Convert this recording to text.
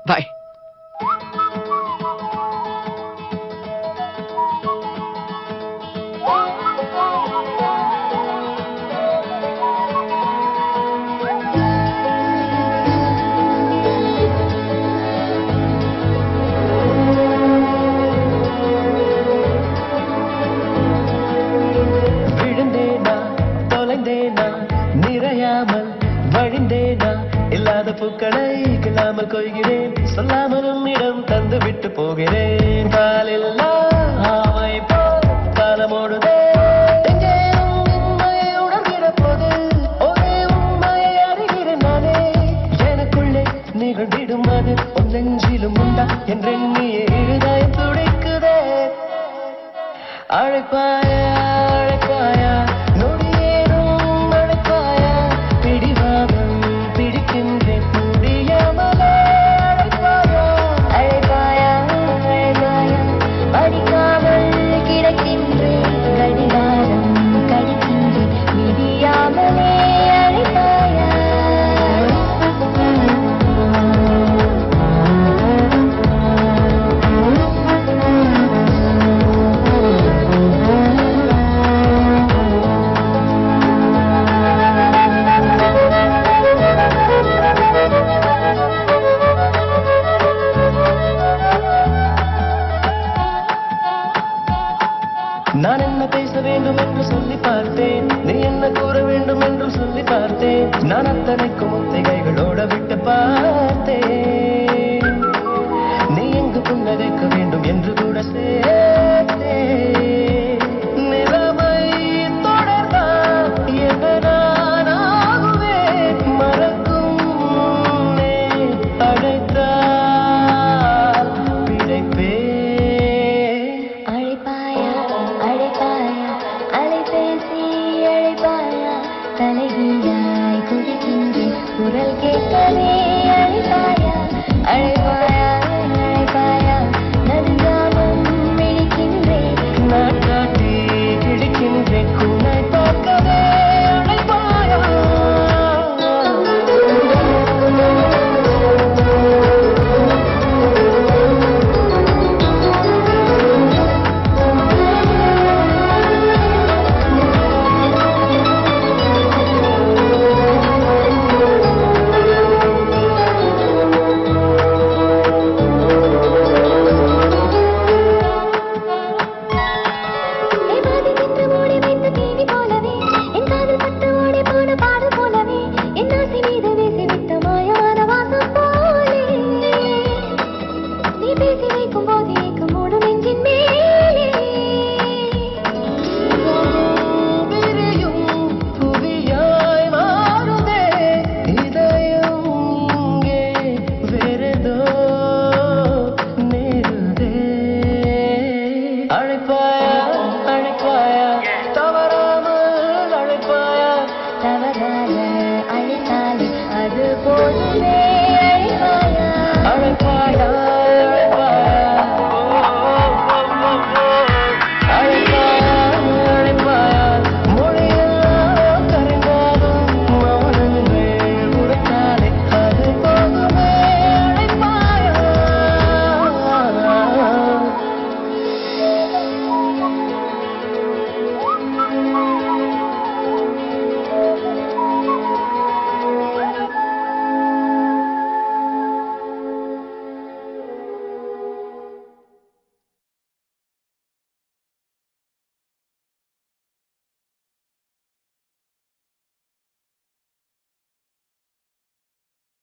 பாய் விழுந்தேனா தொலைந்தேனா நிறையாமல் வழிந்தேனா இல்லாத பூக்களை கிள்ளாமல் கொய்கிறேன் சொல்லாமலும் இடம் தந்து விட்டு போகிறேன் காலில்லா ஆமை போல் காலமோடுதே எங்கேயும் உண்மையை உணர்கிற போது ஒரே உண்மையை அறிகிறேன் நானே எனக்குள்ளே நிகழ்ந்திடும் அது உன் நெஞ்சிலும் உண்டா என்றெண்ணியே இருதயம் துடிக்குதே அழைப்பாயா அழைப்பாயா நொடியேறும் அழைப்பாயா பிடிவாதம் பிடிக்கின்றேன் முடியாமலே அழைப்பாயா அழைப்பாயா அழைப்பாயா படிக்காமல் கிடக்கின்றேன் கடிகாரம் கடிக்கின்றேன் விடியாமலே அழைப்பாயா நான் என்ன பேச வேண்டும் என்று சொல்லி பார்த்தேன் நீ என்ன கூற வேண்டும் என்று சொல்லி பார்த்தேன் நான் அத்தனைக்கும் ஒத்திகைகளோட விட்டு பார்த்தேன் நீ எங்கு புன்னகைக்க வேண்டும் என்று கூட சேர்த்தேன் நிலைமை தொடர்ந்தால் என்ன நான் ஆகுவேன் மறக்கும் முன்னே அழைத்தால் பிழைப்பேன் அழைப்பாயா அழைப்பாயா அலைபேசி அழைப்பாயா தலைகீழாய் குதிக்கின்றேன் குரல் கேட்கவே அழைப்பாயா அழைப்பாயா அழைப்பாயா நடுங்காமல் விழிக்கின்றேன் நான் காட்டி கிழிக்கின்றேன் கூனை பார்க்கவே அழைப்பாயா ஏமாதி நின்று ஓடி வைத்த தீனி போலவே என் காதில் பட்டு ஓடி போன பாடல் போலவே என் ஆசை மீது வீசிவிட்ட மாயமான வாசம் போலே நீ பேசி வைக்கும் போது ஏக்கம் மூடும் நெஞ்சின் மேலே விரியும் புவியாய் மாறுதே இதயம் இங்கே வேறேதோ நேருதே அழைப்பாயா அழைப்பாயா தவறாமல் அழைப்பாயா தவறாக அழைத்தாலே அது போதுமே அழைப்பாயா அழைப்பாயா